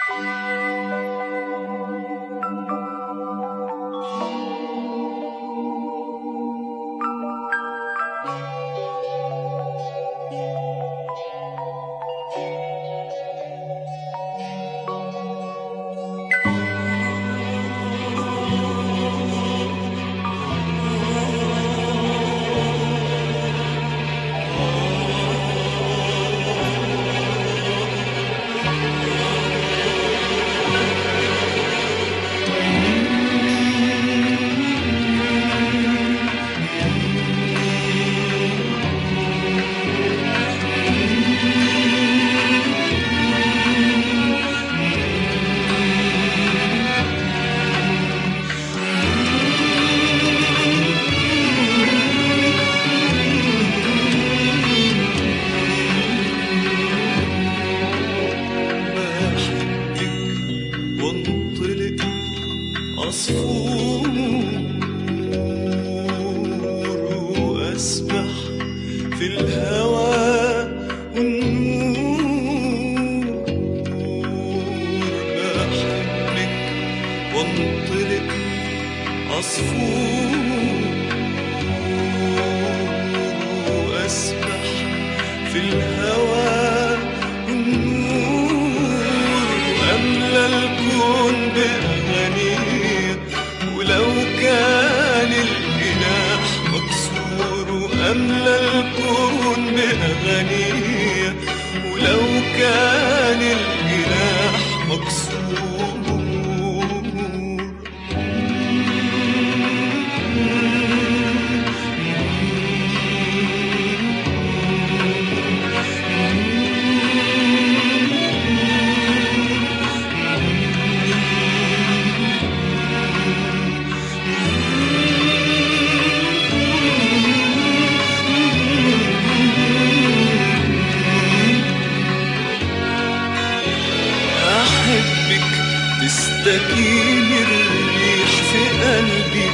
بحبك وانطلق عصفور واسبح في الهوى والنور بحبك وانطلق عصفور واسبح في الهوى والنور واملى الكون باغانيه ولو كان الجناح مكسور واملى الكون باغانيه ولو كان الجناح مكسور أحبك تستكين الريح في قلبي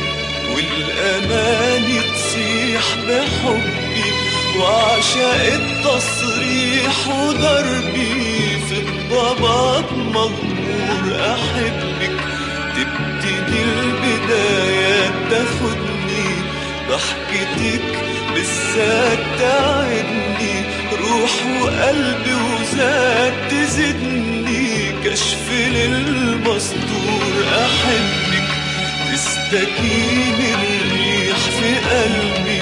والأمان تصيح بحبي وعشاق التصريح ودربي في الضباب مغمور أحبك تبتدي البدايات تاخدني ضحكتك بالذات تعدني روح وقلبي وذات تزدني كشف للمستور أحبك تستكين الريح في قلبي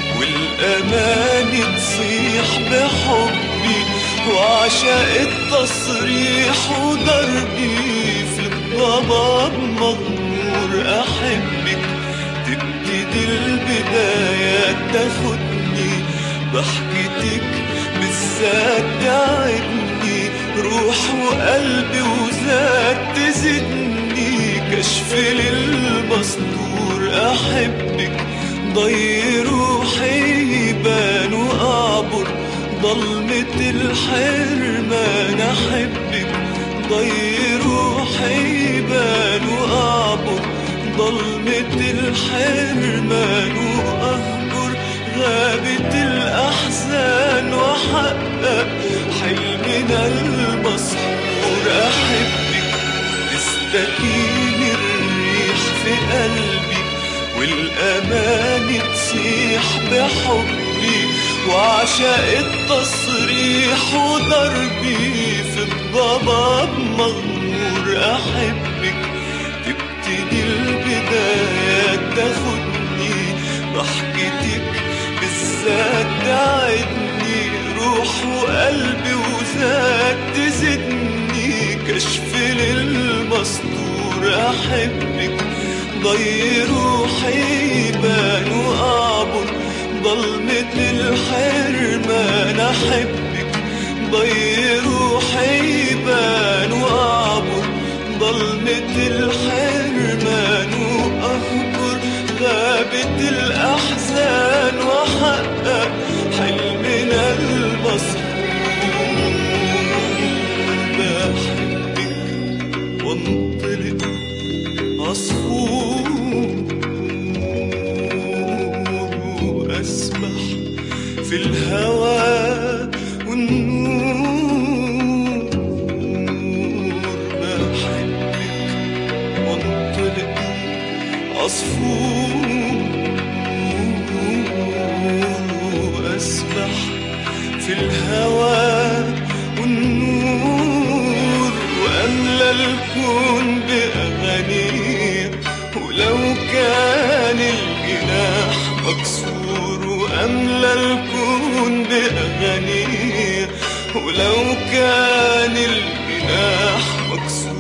والأمان تصيح بحبي وعشاق التصريح ودربي في الضباب مغمور أحبك تبتدي البدايات تاخدني ضحكتك بالذات تعدني روح وقلبي وذات تزدني كشف للمستور أحبك ضي روحي يبان وأعبر ضلمة الحرمان أحبك ضي روحي يبان وأعبر ضلمة الحرمان وأهجر غابة الأحزان وأحقق حلمنا المسحور أحبك تستكين الريح في قلبي والأمان تصيح بحبي وعشاق التصريح ودربي في الضباب مغمور أحبك تبتدي البدايات تاخدني ضحكتك بالذات تعدني روح وقلبي وذات تزدني كشف للمستور أحبك ضي روحي يبان وأعبر ضلمة الحرمان أحبك ضي روحي يبان وأعبر ضلمة الحرمان وأهجر غابة الأحزان وأحقق حلمنا المسحور بحبك وانطلق عصفور وأسبح في الهوى والنور عصفور وأسبح في الهوى والنور وأملى الكون بأغانيه ولو كان الجناح مكسور وأملى الكون بأغانيه ولو كان الجناح مكسور